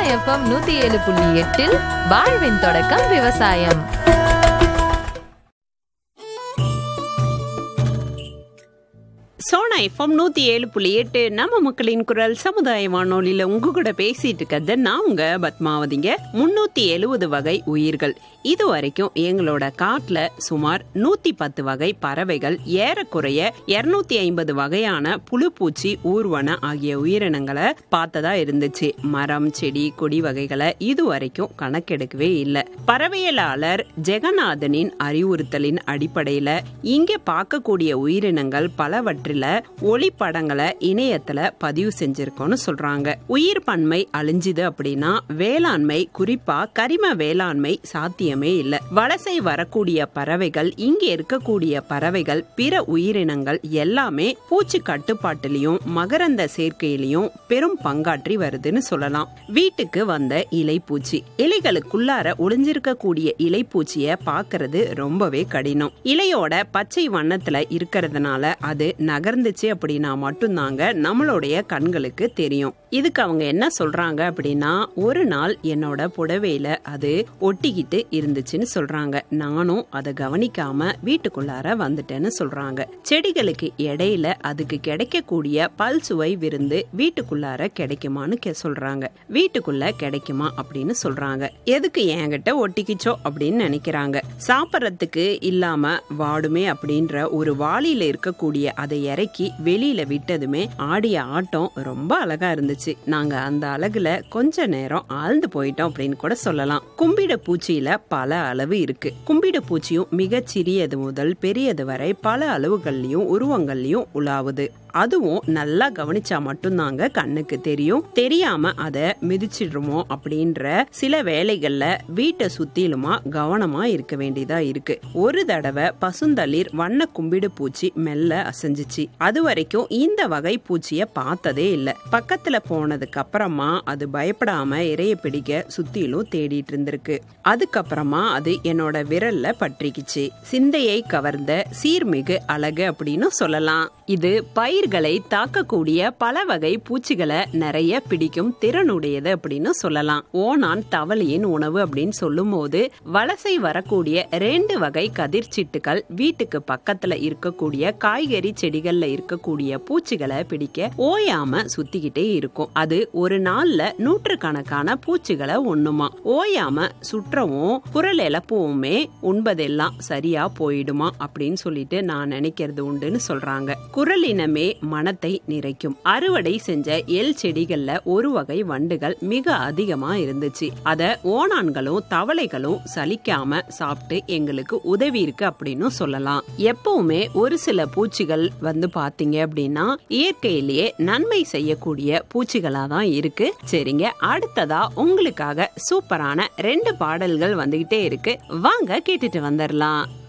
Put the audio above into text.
FM நூத்தி ஏழு புள்ளி எட்டில் வாழ்வின் தொடக்கம் விவசாயம் சோனா எஃப்எம் நூத்தி ஏழு புள்ளி எட்டு நம்ம மக்களின் குரல் சமுதாய வானொலியில உங்க கூட பேசிட்டு இருக்கிறது நான் உங்க பத்மாவதிங்க முன்னூத்தி எழுபது வகை உயிர்கள் இது வரைக்கும் எங்களோட காட்டுல சுமார் நூத்தி பத்து வகை பறவைகள் ஏறக்குறைய இருநூத்தி ஐம்பது வகையான புழுப்பூச்சி ஊர்வன ஆகிய உயிரினங்களை பார்த்ததா இருந்துச்சு மரம் செடி கொடி வகைகளை இது வரைக்கும் கணக்கெடுக்கவே இல்லை பறவையலாளர் ஜெகநாதனின் அறிவுறுத்தலின் அடிப்படையில இங்க பார்க்கக்கூடிய உயிரினங்கள் பலவற்றில ஒளிப்படங்களை இணையத்துல பதிவு செஞ்சிருக்கோம்னு சொல்றாங்க உயிர் பன்மை அழிஞ்சுது அப்படின்னா வேளாண்மை குறிப்பா கரிம வேளாண்மை சாத்தியமே இல்ல வலசை வரக்கூடிய பறவைகள் இங்க இருக்கக்கூடிய பறவைகள் பிற உயிரினங்கள் எல்லாமே பூச்சி கட்டுப்பாட்டிலையும் மகரந்த சேர்க்கையிலையும் பெரும் பங்காற்றி வருதுன்னு சொல்லலாம் வீட்டுக்கு வந்த இலைப்பூச்சி இலைகளுக்குள்ளார ஒளிஞ்சிருக்கக்கூடிய இலைப்பூச்சிய பார்க்கிறது ரொம்பவே கடினம் இலையோட பச்சை வண்ணத்துல இருக்கிறதுனால அது நகர்ந்துச்சு அப்படின்னா மட்டும்தாங்க நம்மளுடைய கண்களுக்கு தெரியும் இதுக்கு அவங்க என்ன சொல்றாங்க அப்படின்னா ஒரு நாள் என்னோட புடவையில அது ஒட்டிக்கிட்டு இருந்துச்சுன்னு சொல்றாங்க நானும் அதை கவனிக்காம வீட்டுக்குள்ளார வந்துட்டேன்னு சொல்றாங்க செடிகளுக்கு இடையில அதுக்கு கிடைக்கக்கூடிய பல் சுவை விருந்து வீட்டுக்குள்ளார கிடைக்குமான்னு கே- சொல்றாங்க வீட்டுக்குள்ள கிடைக்குமா அப்படின்னு சொல்றாங்க எதுக்கு என்கிட்ட ஒட்டிக்கிச்சோ அப்படின்னு நினைக்கிறாங்க சாப்பிட்றதுக்கு இல்லாம வாடுமே அப்படின்ற ஒரு வாளியில இருக்கக்கூடிய அதை இறக்கி வெளியில விட்டதுமே ஆடிய ஆட்டம் ரொம்ப அழகா இருந்துச்சு நாங்க அந்த அழகுல கொஞ்ச நேரம் ஆழ்ந்து போயிட்டோம் அப்படின்னு கூட சொல்லலாம் கும்பிட பூச்சியில பல அளவு இருக்கு கும்பிட பூச்சியும் மிகச் சிறியது முதல் பெரியது வரை பல அளவுகள்லயும் உருவங்கள்லயும் உலாவுது அதுவும் நல்லா கவனிச்சா மட்டும்தாங்க கண்ணுக்கு தெரியும் தெரியாம அதை மிதிச்சிடுமோ அப்படின்ற சில வேலைகள்ல வீட்டை சுத்திலுமா கவனமா இருக்க வேண்டியதா இருக்கு ஒரு தடவை பசுந்தளிர் வண்ண கும்பிடு பூச்சி மெல்ல அசைஞ்சிச்சு அது வரைக்கும் இந்த வகை பூச்சிய பார்த்ததே இல்ல பக்கத்துல போனதுக்கு அப்புறமா அது பயப்படாம இறைய பிடிக்க சுத்திலும் தேடிட்டு இருந்திருக்கு அதுக்கப்புறமா அது என்னோட விரல்ல பற்றிக்கிச்சு சிந்தையை கவர்ந்த சீர்மிகு அழகு அப்படின்னு சொல்லலாம் இது பயிர்களை தாக்கக்கூடிய பல வகை பூச்சிகளை நிறைய பிடிக்கும் திறனுடையது அப்படின்னு சொல்லலாம் ஓணான் தவளையின் உணவு அப்படின்னு சொல்லும் போது வலசை வரக்கூடிய ரெண்டு வகை கதிர்ச்சிட்டுகள் வீட்டுக்கு பக்கத்துல இருக்கக்கூடிய காய்கறி செடிகள்ல இருக்கக்கூடிய பூச்சிகளை பிடிக்க ஓயாம சுத்திக்கிட்டே இருக்கும் அது ஒரு நாள்ல நூற்றுக்கணக்கான பூச்சிகளை ஒண்ணுமா ஓயாம சுற்றவும் குரல் இழப்பவுமே உண்பதெல்லாம் சரியா போயிடுமா அப்படின்னு சொல்லிட்டு நான் நினைக்கிறது உண்டுன்னு சொல்றாங்க குரலினமே மனத்தை நிறைக்கும் அறுவடை செஞ்ச எல் செடிகள்ல ஒரு வகை வண்டுகள் மிக அதிகமா இருந்துச்சு அத ஓணான்களும் தவளைகளும் சலிக்காம சாப்பிட்டு எங்களுக்கு உதவி இருக்கு அப்படின்னு சொல்லலாம் எப்பவுமே ஒரு சில பூச்சிகள் வந்து பாத்தீங்க அப்படின்னா இயற்கையிலேயே நன்மை செய்யக்கூடிய பூச்சிகளா தான் இருக்கு சரிங்க அடுத்ததா உங்களுக்காக சூப்பரான ரெண்டு பாடல்கள் வந்துகிட்டே இருக்கு வாங்க கேட்டுட்டு வந்துடலாம்